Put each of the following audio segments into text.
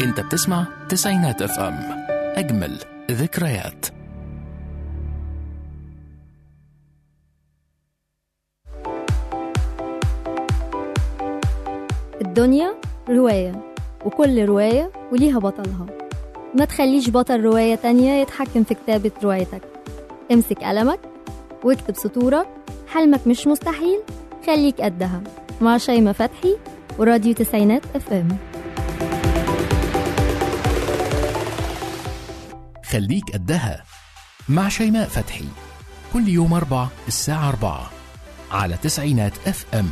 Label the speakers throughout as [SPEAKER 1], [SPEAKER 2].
[SPEAKER 1] انت بتسمع تسعينات اف ام اجمل ذكريات
[SPEAKER 2] الدنيا رواية وكل رواية وليها بطلها ما تخليش بطل رواية تانية يتحكم في كتابة روايتك امسك قلمك واكتب سطورك حلمك مش مستحيل خليك قدها مع شيماء فتحي وراديو تسعينات اف ام
[SPEAKER 1] خليك قدها مع شيماء فتحي كل يوم أربع الساعة أربعة على تسعينات اف ام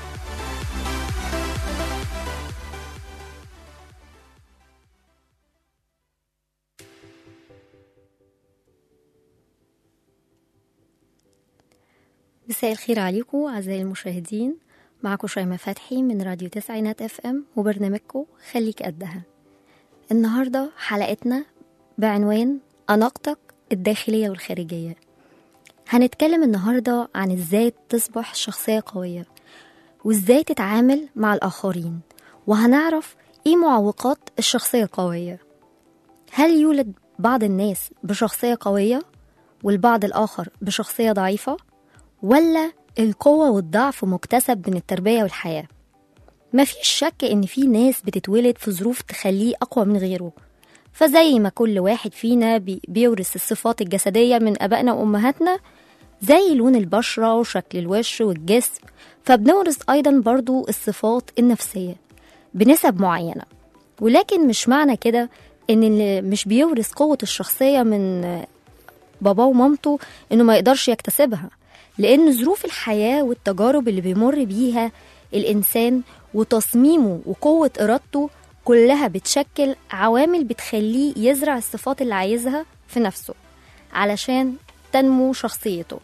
[SPEAKER 2] مساء الخير عليكم أعزائي المشاهدين معكم شيماء فتحي من راديو تسعينات اف ام وبرنامجكم خليك قدها النهاردة حلقتنا بعنوان أناقتك الداخلية والخارجية هنتكلم النهاردة عن ازاي تصبح شخصية قوية وازاي تتعامل مع الآخرين وهنعرف ايه معوقات الشخصية القوية هل يولد بعض الناس بشخصية قوية والبعض الآخر بشخصية ضعيفة ولا القوة والضعف مكتسب من التربية والحياة مفيش شك إن في ناس بتتولد في ظروف تخليه أقوى من غيره فزي ما كل واحد فينا بي- بيورث الصفات الجسدية من أبائنا وأمهاتنا زي لون البشرة وشكل الوش والجسم فبنورث أيضا برضو الصفات النفسية بنسب معينة ولكن مش معنى كده إن اللي مش بيورث قوة الشخصية من باباه ومامته إنه ما يقدرش يكتسبها لأن ظروف الحياة والتجارب اللي بيمر بيها الإنسان وتصميمه وقوة إرادته كلها بتشكل عوامل بتخليه يزرع الصفات اللي عايزها في نفسه علشان تنمو شخصيته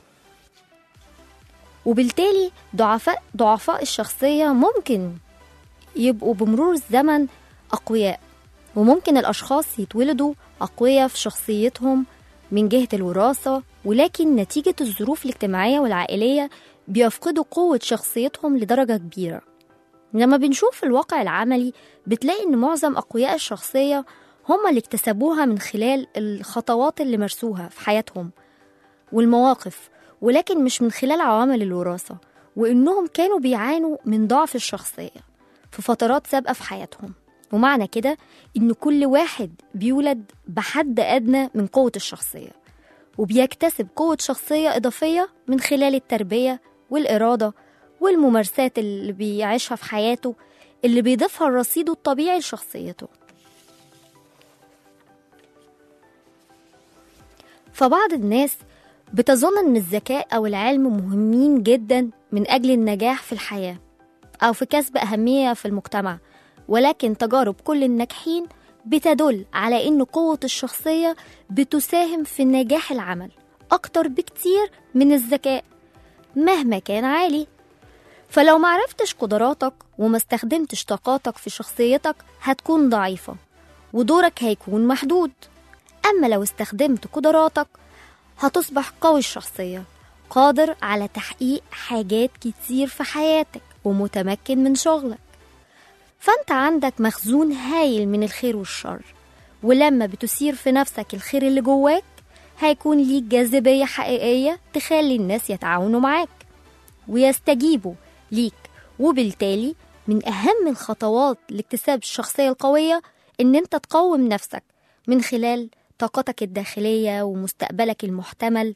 [SPEAKER 2] وبالتالي ضعفاء ضعفاء الشخصية ممكن يبقوا بمرور الزمن أقوياء وممكن الأشخاص يتولدوا أقوياء في شخصيتهم من جهة الوراثة ولكن نتيجة الظروف الاجتماعية والعائلية بيفقدوا قوة شخصيتهم لدرجة كبيرة لما بنشوف الواقع العملي بتلاقي إن معظم أقوياء الشخصية هم اللي اكتسبوها من خلال الخطوات اللي مرسوها في حياتهم والمواقف ولكن مش من خلال عوامل الوراثة وإنهم كانوا بيعانوا من ضعف الشخصية في فترات سابقة في حياتهم ومعنى كده إن كل واحد بيولد بحد أدنى من قوة الشخصية وبيكتسب قوة شخصية إضافية من خلال التربية والإرادة والممارسات اللي بيعيشها في حياته اللي بيضيفها الرصيد الطبيعي لشخصيته فبعض الناس بتظن ان الذكاء او العلم مهمين جدا من اجل النجاح في الحياه او في كسب اهميه في المجتمع ولكن تجارب كل الناجحين بتدل على ان قوه الشخصيه بتساهم في نجاح العمل اكتر بكتير من الذكاء مهما كان عالي فلو معرفتش قدراتك وما استخدمتش طاقاتك في شخصيتك هتكون ضعيفة ودورك هيكون محدود أما لو استخدمت قدراتك هتصبح قوي الشخصية قادر على تحقيق حاجات كتير في حياتك ومتمكن من شغلك فأنت عندك مخزون هايل من الخير والشر ولما بتثير في نفسك الخير اللي جواك هيكون ليك جاذبية حقيقية تخلي الناس يتعاونوا معاك ويستجيبوا ليك وبالتالي من أهم الخطوات لاكتساب الشخصية القوية إن أنت تقوم نفسك من خلال طاقتك الداخلية ومستقبلك المحتمل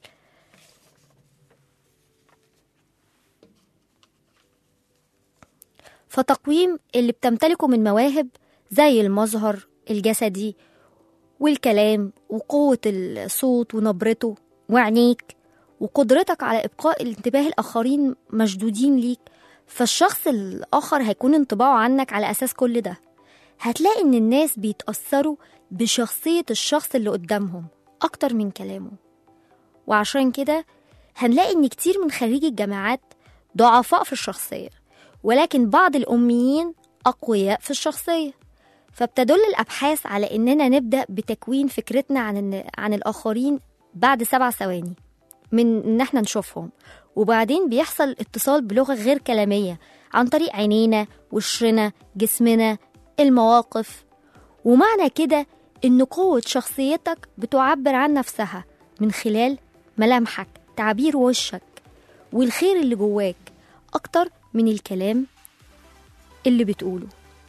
[SPEAKER 2] فتقويم اللي بتمتلكه من مواهب زي المظهر الجسدي والكلام وقوة الصوت ونبرته وعينيك وقدرتك على إبقاء الانتباه الآخرين مشدودين ليك فالشخص الآخر هيكون انطباعه عنك على أساس كل ده هتلاقي إن الناس بيتأثروا بشخصية الشخص اللي قدامهم أكتر من كلامه وعشان كده هنلاقي إن كتير من خريجي الجامعات ضعفاء في الشخصية ولكن بعض الأميين أقوياء في الشخصية فبتدل الأبحاث على إننا نبدأ بتكوين فكرتنا عن عن الآخرين بعد سبع ثواني من إن إحنا نشوفهم وبعدين بيحصل اتصال بلغة غير كلامية عن طريق عينينا وشنا جسمنا المواقف ومعنى كده إن قوة شخصيتك بتعبر عن نفسها من خلال ملامحك تعبير وشك والخير اللي جواك أكتر من الكلام اللي بتقوله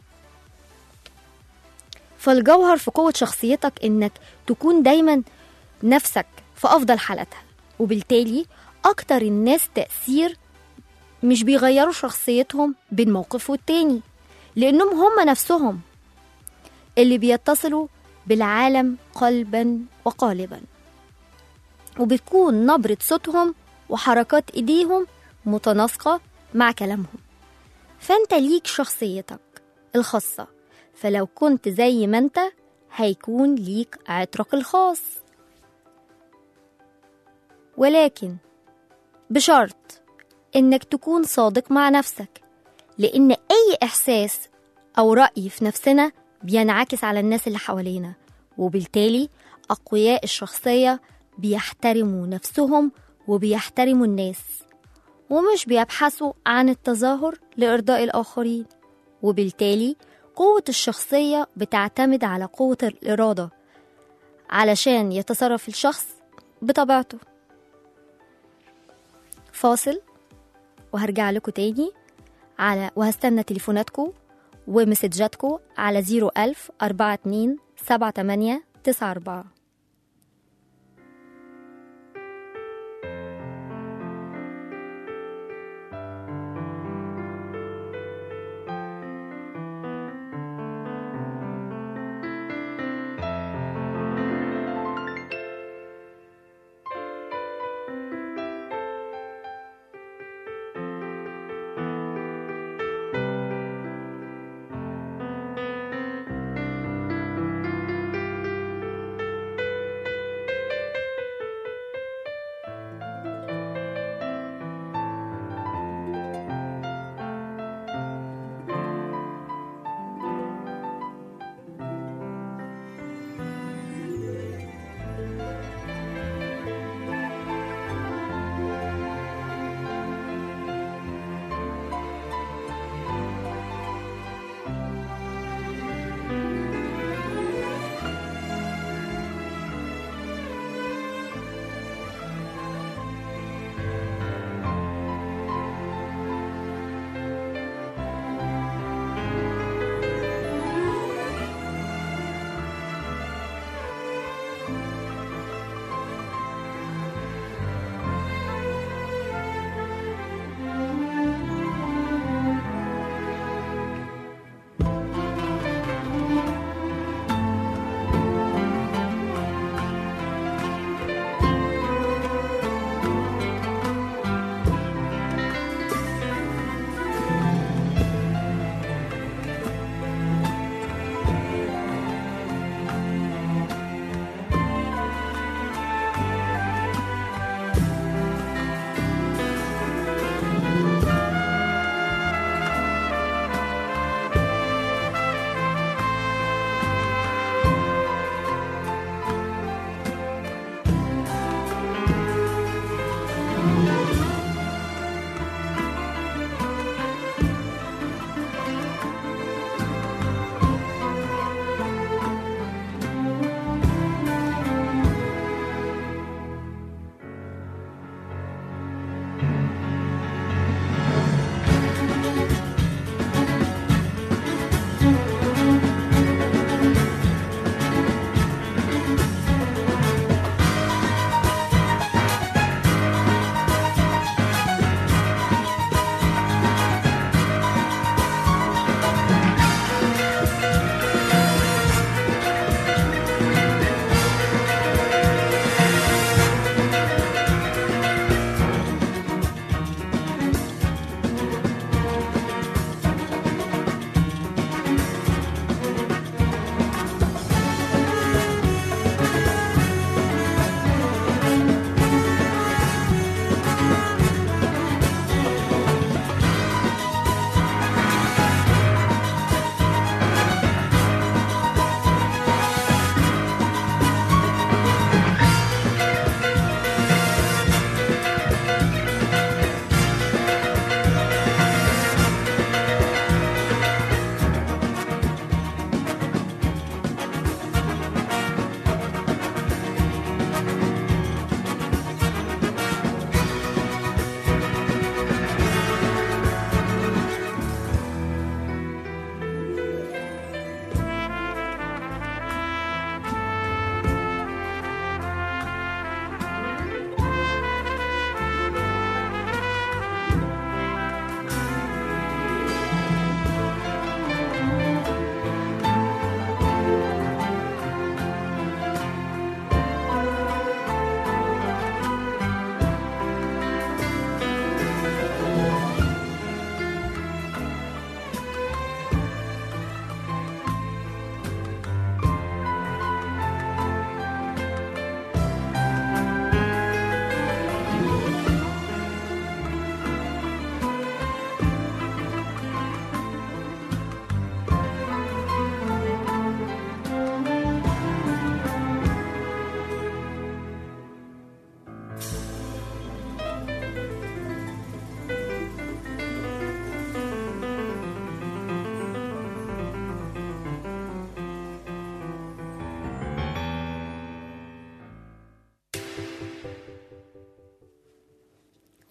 [SPEAKER 2] فالجوهر في قوة شخصيتك إنك تكون دايما نفسك في أفضل حالاتها وبالتالي أكتر الناس تأثير مش بيغيروا شخصيتهم بين موقف والتاني لأنهم هم نفسهم اللي بيتصلوا بالعالم قلبا وقالبا وبتكون نبرة صوتهم وحركات إيديهم متناسقة مع كلامهم فأنت ليك شخصيتك الخاصة فلو كنت زي ما أنت هيكون ليك عطرك الخاص ولكن بشرط إنك تكون صادق مع نفسك لأن أي إحساس أو رأي في نفسنا بينعكس على الناس اللي حوالينا وبالتالي أقوياء الشخصية بيحترموا نفسهم وبيحترموا الناس ومش بيبحثوا عن التظاهر لإرضاء الآخرين وبالتالي قوة الشخصية بتعتمد على قوة الإرادة علشان يتصرف الشخص بطبيعته فاصل وهرجع لكم تاني على وهستنى تليفوناتكم ومسجاتكم على 01000 42 78 94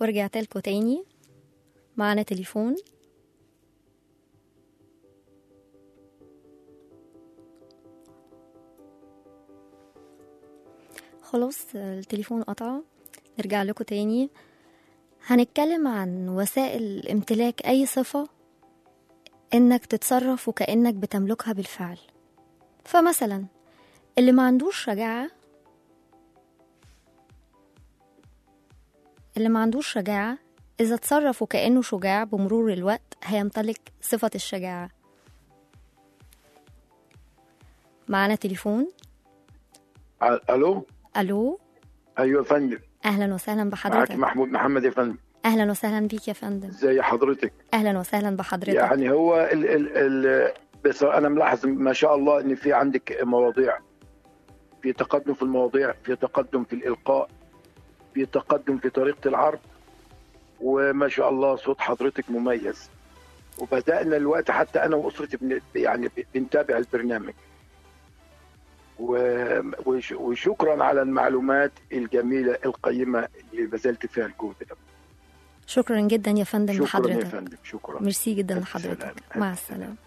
[SPEAKER 2] ورجعت لكم تاني معانا تليفون خلاص التليفون قطع نرجع لكم تاني هنتكلم عن وسائل امتلاك أي صفة إنك تتصرف وكأنك بتملكها بالفعل فمثلا اللي ما عندوش شجاعة اللي ما عندوش شجاعة إذا تصرف وكأنه شجاع بمرور الوقت هيمتلك صفة الشجاعة معانا تليفون
[SPEAKER 3] الو
[SPEAKER 2] ألو
[SPEAKER 3] ايوه يا فندم
[SPEAKER 2] أهلا وسهلا
[SPEAKER 3] معاك
[SPEAKER 2] بحضرتك
[SPEAKER 3] محمود محمد يا فندم
[SPEAKER 2] أهلا وسهلا بيك يا فندم
[SPEAKER 3] ازي حضرتك
[SPEAKER 2] أهلا وسهلا بحضرتك
[SPEAKER 3] يعني هو ال ال ال بس انا ملاحظ ما شاء الله ان في عندك مواضيع في تقدم في المواضيع في تقدم في الالقاء في تقدم في طريقه العرض وما شاء الله صوت حضرتك مميز وبدانا الوقت حتى انا واسرتي بن يعني بنتابع البرنامج و- وش- وشكرا على المعلومات الجميله القيمه اللي بذلت فيها الجهد ده
[SPEAKER 2] شكرا جدا يا فندم
[SPEAKER 3] شكرا يا
[SPEAKER 2] لحضرتك
[SPEAKER 3] فندم شكرا
[SPEAKER 2] ميرسي جدا
[SPEAKER 3] ألف
[SPEAKER 2] لحضرتك
[SPEAKER 3] سلامة،
[SPEAKER 2] مع
[SPEAKER 3] ألف
[SPEAKER 2] السلامة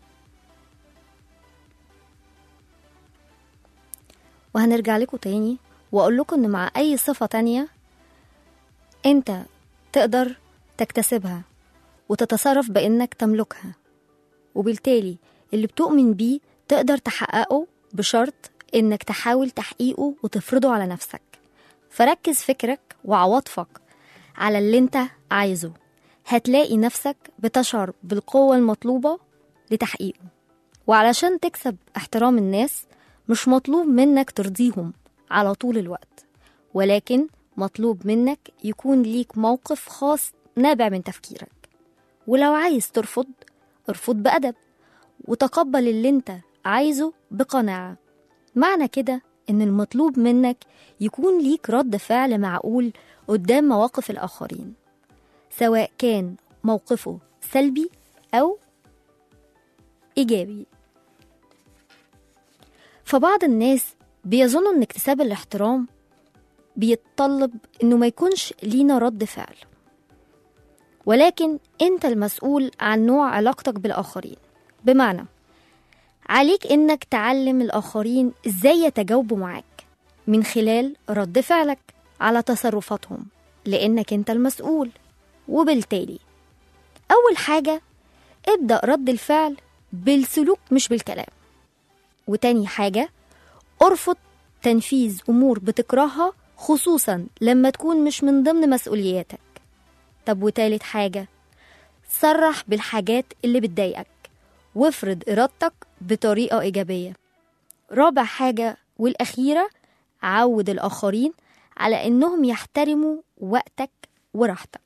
[SPEAKER 2] وهنرجع لكم تاني وأقول لكم إن مع أي صفة تانية أنت تقدر تكتسبها وتتصرف بإنك تملكها وبالتالي اللي بتؤمن بيه تقدر تحققه بشرط إنك تحاول تحقيقه وتفرضه على نفسك فركز فكرك وعواطفك على اللي انت عايزه هتلاقي نفسك بتشعر بالقوة المطلوبة لتحقيقه وعلشان تكسب احترام الناس مش مطلوب منك ترضيهم على طول الوقت ولكن مطلوب منك يكون ليك موقف خاص نابع من تفكيرك ولو عايز ترفض ارفض بأدب وتقبل اللي انت عايزه بقناعة معنى كده إن المطلوب منك يكون ليك رد فعل معقول قدام مواقف الآخرين سواء كان موقفه سلبي أو إيجابي فبعض الناس بيظنوا إن اكتساب الاحترام بيتطلب إنه ما يكونش لينا رد فعل ولكن أنت المسؤول عن نوع علاقتك بالآخرين بمعنى عليك إنك تعلم الآخرين إزاي يتجاوبوا معاك من خلال رد فعلك على تصرفاتهم لأنك أنت المسؤول وبالتالي أول حاجة ابدأ رد الفعل بالسلوك مش بالكلام وتاني حاجة ارفض تنفيذ أمور بتكرهها خصوصا لما تكون مش من ضمن مسؤولياتك طب وتالت حاجة صرح بالحاجات اللي بتضايقك وافرض إرادتك بطريقة إيجابية رابع حاجة والأخيرة عود الآخرين على إنهم يحترموا وقتك وراحتك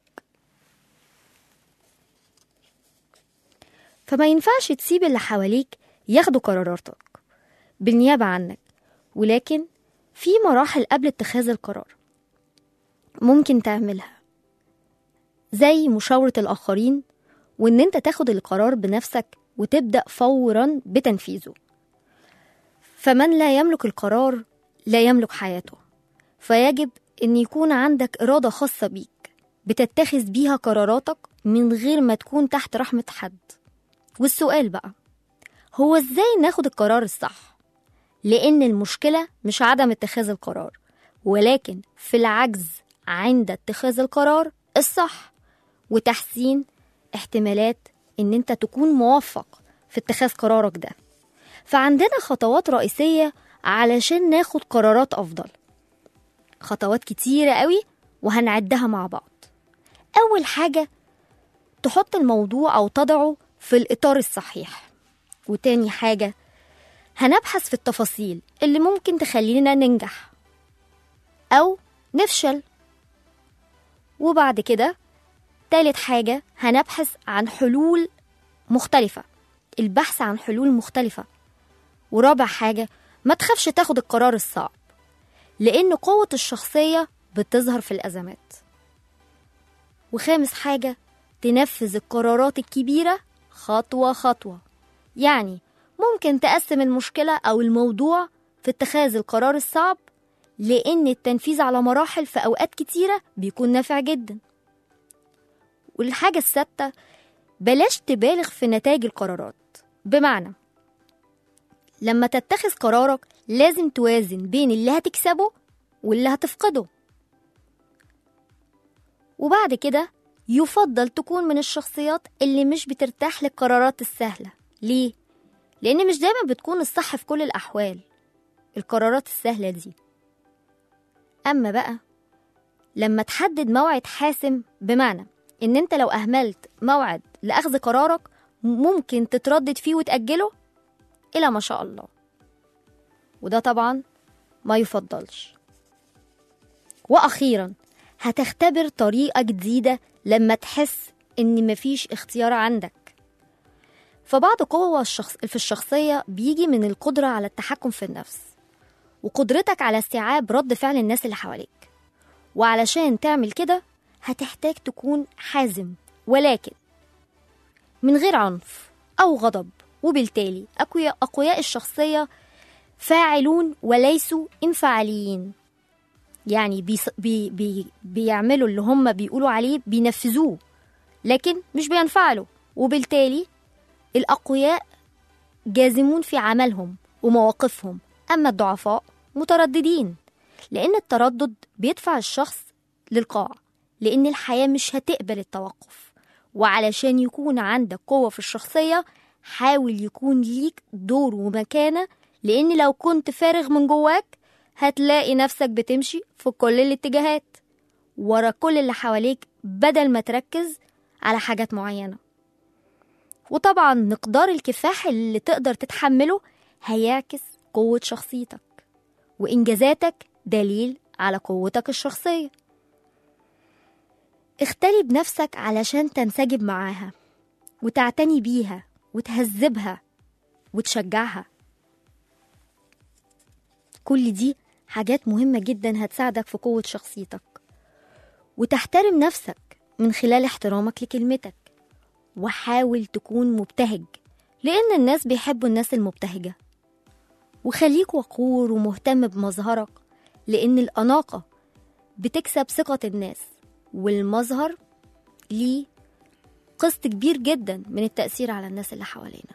[SPEAKER 2] فما ينفعش تسيب اللي حواليك ياخدوا قراراتك بالنيابة عنك ولكن في مراحل قبل اتخاذ القرار ممكن تعملها زي مشاورة الآخرين وإن أنت تاخد القرار بنفسك وتبدأ فورا بتنفيذه فمن لا يملك القرار لا يملك حياته فيجب أن يكون عندك إرادة خاصة بيك بتتخذ بيها قراراتك من غير ما تكون تحت رحمة حد والسؤال بقى هو إزاي ناخد القرار الصح؟ لأن المشكلة مش عدم اتخاذ القرار ولكن في العجز عند اتخاذ القرار الصح وتحسين احتمالات ان انت تكون موفق في اتخاذ قرارك ده فعندنا خطوات رئيسية علشان ناخد قرارات أفضل خطوات كتيرة قوي وهنعدها مع بعض أول حاجة تحط الموضوع أو تضعه في الإطار الصحيح وتاني حاجة هنبحث في التفاصيل اللي ممكن تخلينا ننجح أو نفشل وبعد كده تالت حاجة هنبحث عن حلول مختلفة البحث عن حلول مختلفة ورابع حاجة ما تخافش تاخد القرار الصعب لأن قوة الشخصية بتظهر في الأزمات وخامس حاجة تنفذ القرارات الكبيرة خطوة خطوة يعني ممكن تقسم المشكلة أو الموضوع في اتخاذ القرار الصعب لأن التنفيذ على مراحل في أوقات كتيرة بيكون نافع جدا والحاجة السادسة بلاش تبالغ في نتائج القرارات بمعنى لما تتخذ قرارك لازم توازن بين اللي هتكسبه واللي هتفقده وبعد كده يفضل تكون من الشخصيات اللي مش بترتاح للقرارات السهلة ليه؟ لأن مش دايما بتكون الصح في كل الأحوال القرارات السهلة دي أما بقى لما تحدد موعد حاسم بمعنى إن أنت لو أهملت موعد لأخذ قرارك ممكن تتردد فيه وتأجله إلى ما شاء الله وده طبعا ما يفضلش وأخيرا هتختبر طريقة جديدة لما تحس إن مفيش اختيار عندك فبعض قوة الشخص في الشخصية بيجي من القدرة على التحكم في النفس وقدرتك على استيعاب رد فعل الناس اللي حواليك وعلشان تعمل كده هتحتاج تكون حازم ولكن من غير عنف أو غضب وبالتالي أقوياء, أقوياء الشخصية فاعلون وليسوا انفعاليين يعني بيص... بي... بي... بيعملوا اللي هم بيقولوا عليه بينفذوه لكن مش بينفعلوا وبالتالي الأقوياء جازمون في عملهم ومواقفهم أما الضعفاء مترددين لأن التردد بيدفع الشخص للقاع لأن الحياة مش هتقبل التوقف وعلشان يكون عندك قوة في الشخصية حاول يكون ليك دور ومكانة لأن لو كنت فارغ من جواك هتلاقي نفسك بتمشي في كل الاتجاهات ورا كل اللي حواليك بدل ما تركز على حاجات معينة وطبعا مقدار الكفاح اللي تقدر تتحمله هيعكس قوة شخصيتك وإنجازاتك دليل على قوتك الشخصية اختلي بنفسك علشان تنسجم معاها وتعتني بيها وتهذبها وتشجعها كل دي حاجات مهمة جدا هتساعدك في قوة شخصيتك وتحترم نفسك من خلال احترامك لكلمتك وحاول تكون مبتهج لأن الناس بيحبوا الناس المبتهجة وخليك وقور ومهتم بمظهرك لأن الأناقة بتكسب ثقة الناس والمظهر ليه قسط كبير جدا من التأثير على الناس اللي حوالينا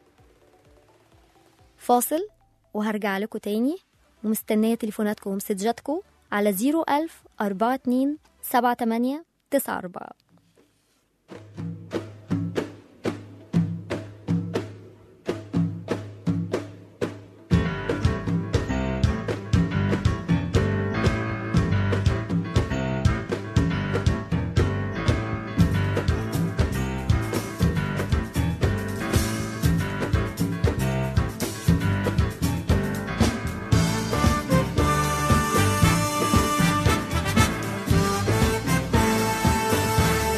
[SPEAKER 2] فاصل وهرجع لكم تاني ومستنية تليفوناتكم ومسجاتكم على 01000 42 78 94
[SPEAKER 4] Thank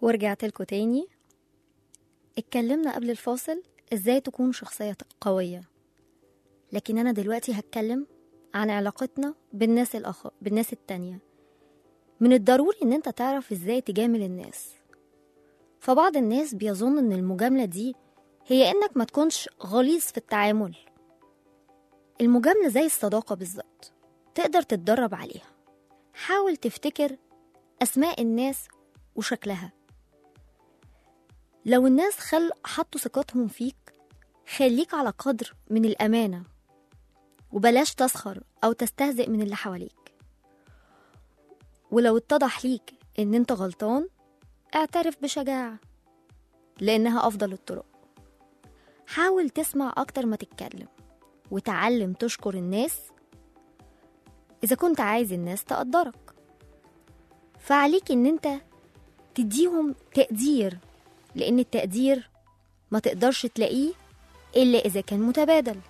[SPEAKER 2] ورجعت لكم تاني اتكلمنا قبل الفاصل ازاي تكون شخصية قوية لكن انا دلوقتي هتكلم عن علاقتنا بالناس الأخ... بالناس التانية من الضروري ان انت تعرف ازاي تجامل الناس فبعض الناس بيظن ان المجاملة دي هي انك ما تكونش غليظ في التعامل المجاملة زي الصداقة بالظبط تقدر تتدرب عليها حاول تفتكر أسماء الناس وشكلها لو الناس خل حطوا ثقتهم فيك خليك على قدر من الأمانة وبلاش تسخر أو تستهزئ من اللي حواليك ولو اتضح ليك إن أنت غلطان اعترف بشجاعة لأنها أفضل الطرق حاول تسمع أكتر ما تتكلم وتعلم تشكر الناس إذا كنت عايز الناس تقدرك فعليك إن أنت تديهم تقدير لأن التقدير ما تقدرش تلاقيه إلا إذا كان متبادل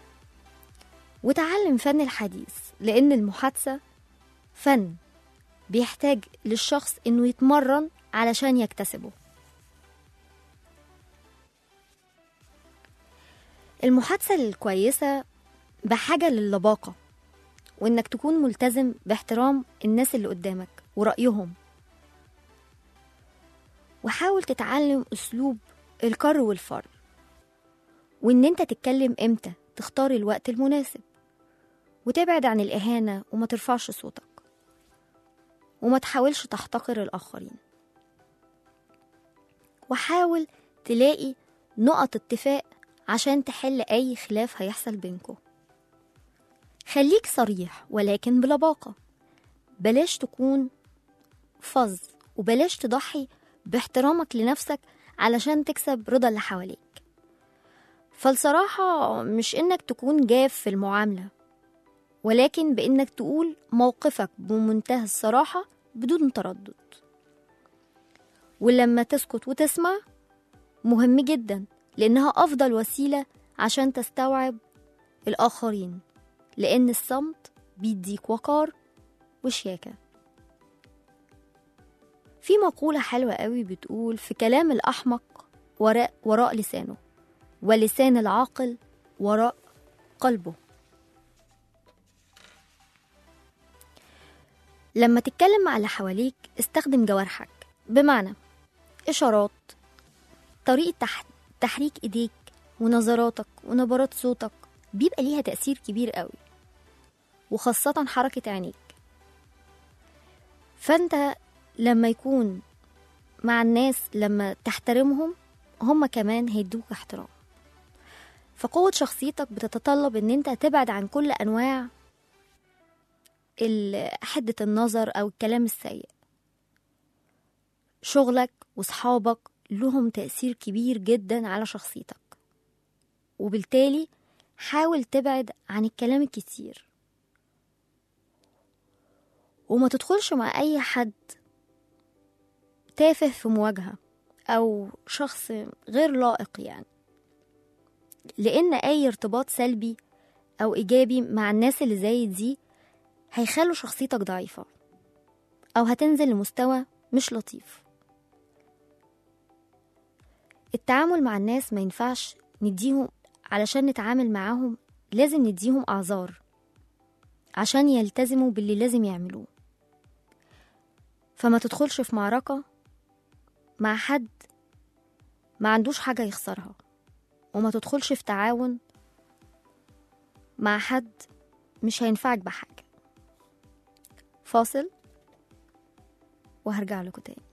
[SPEAKER 2] وتعلم فن الحديث لأن المحادثة فن بيحتاج للشخص إنه يتمرن علشان يكتسبه المحادثة الكويسة بحاجة للباقة وإنك تكون ملتزم باحترام الناس اللي قدامك ورأيهم وحاول تتعلم أسلوب الكر والفر وإن أنت تتكلم إمتى تختار الوقت المناسب وتبعد عن الإهانة وما ترفعش صوتك وما تحاولش تحتقر الآخرين وحاول تلاقي نقط اتفاق عشان تحل أي خلاف هيحصل بينكم خليك صريح ولكن بلباقة بلاش تكون فظ وبلاش تضحي باحترامك لنفسك علشان تكسب رضا اللي حواليك فالصراحة مش إنك تكون جاف في المعاملة ولكن بإنك تقول موقفك بمنتهى الصراحة بدون تردد ولما تسكت وتسمع مهم جدا لأنها أفضل وسيلة عشان تستوعب الآخرين لأن الصمت بيديك وقار وشياكة في مقولة حلوة قوي بتقول في كلام الأحمق وراء, وراء لسانه ولسان العاقل وراء قلبه لما تتكلم مع اللي حواليك استخدم جوارحك بمعنى إشارات طريقة تح... تحريك إيديك ونظراتك ونبرات صوتك بيبقى ليها تأثير كبير قوي وخاصة حركة عينيك فأنت لما يكون مع الناس لما تحترمهم هم كمان هيدوك احترام فقوة شخصيتك بتتطلب ان انت تبعد عن كل انواع ال- حدة النظر او الكلام السيء شغلك وصحابك لهم تأثير كبير جدا على شخصيتك وبالتالي حاول تبعد عن الكلام الكتير وما تدخلش مع أي حد تافه في مواجهة أو شخص غير لائق يعني لأن أي ارتباط سلبي أو إيجابي مع الناس اللي زي دي هيخلوا شخصيتك ضعيفة أو هتنزل لمستوى مش لطيف التعامل مع الناس ما ينفعش نديهم علشان نتعامل معاهم لازم نديهم أعذار عشان يلتزموا باللي لازم يعملوه فما تدخلش في معركة مع حد ما عندوش حاجة يخسرها وما تدخلش في تعاون مع حد مش هينفعك بحاجة فاصل وهرجع لكم تاني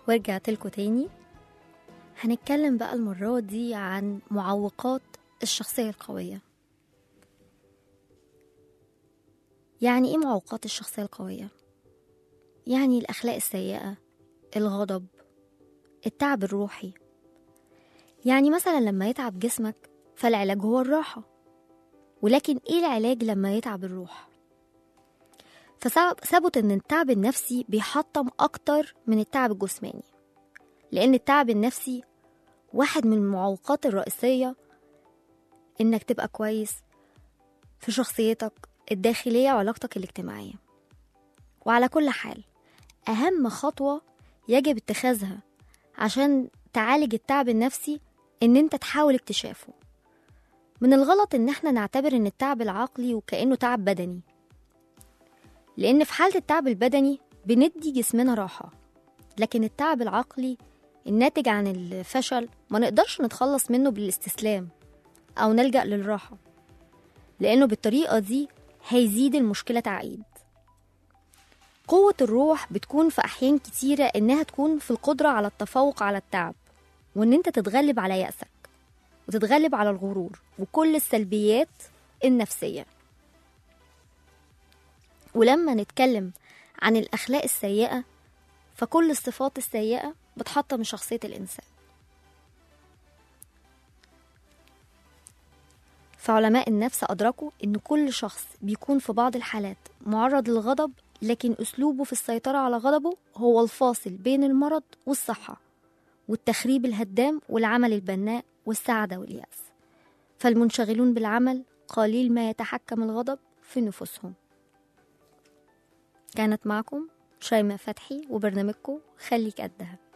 [SPEAKER 2] ورجعت لكم تاني هنتكلم بقى المرة دي عن معوقات الشخصية القوية يعني ايه معوقات الشخصية القوية؟ يعني الأخلاق السيئة الغضب التعب الروحي يعني مثلا لما يتعب جسمك فالعلاج هو الراحة ولكن ايه العلاج لما يتعب الروح؟ فثبت ان التعب النفسي بيحطم اكتر من التعب الجسماني لان التعب النفسي واحد من المعوقات الرئيسية انك تبقى كويس في شخصيتك الداخلية وعلاقتك الاجتماعية وعلى كل حال أهم خطوة يجب اتخاذها عشان تعالج التعب النفسي إن أنت تحاول اكتشافه من الغلط إن احنا نعتبر إن التعب العقلي وكأنه تعب بدني لأن في حالة التعب البدني بندي جسمنا راحة لكن التعب العقلي الناتج عن الفشل ما نقدرش نتخلص منه بالاستسلام أو نلجأ للراحة لأنه بالطريقة دي هيزيد المشكلة تعقيد قوة الروح بتكون في أحيان كتيرة إنها تكون في القدرة على التفوق على التعب وإن أنت تتغلب على يأسك وتتغلب على الغرور وكل السلبيات النفسية ولما نتكلم عن الأخلاق السيئة فكل الصفات السيئة بتحطم شخصية الإنسان فعلماء النفس أدركوا إن كل شخص بيكون في بعض الحالات معرض للغضب لكن أسلوبه في السيطرة على غضبه هو الفاصل بين المرض والصحة والتخريب الهدام والعمل البناء والسعادة واليأس فالمنشغلون بالعمل قليل ما يتحكم الغضب في نفوسهم كانت معكم شيماء فتحي وبرنامجكم خليك قدها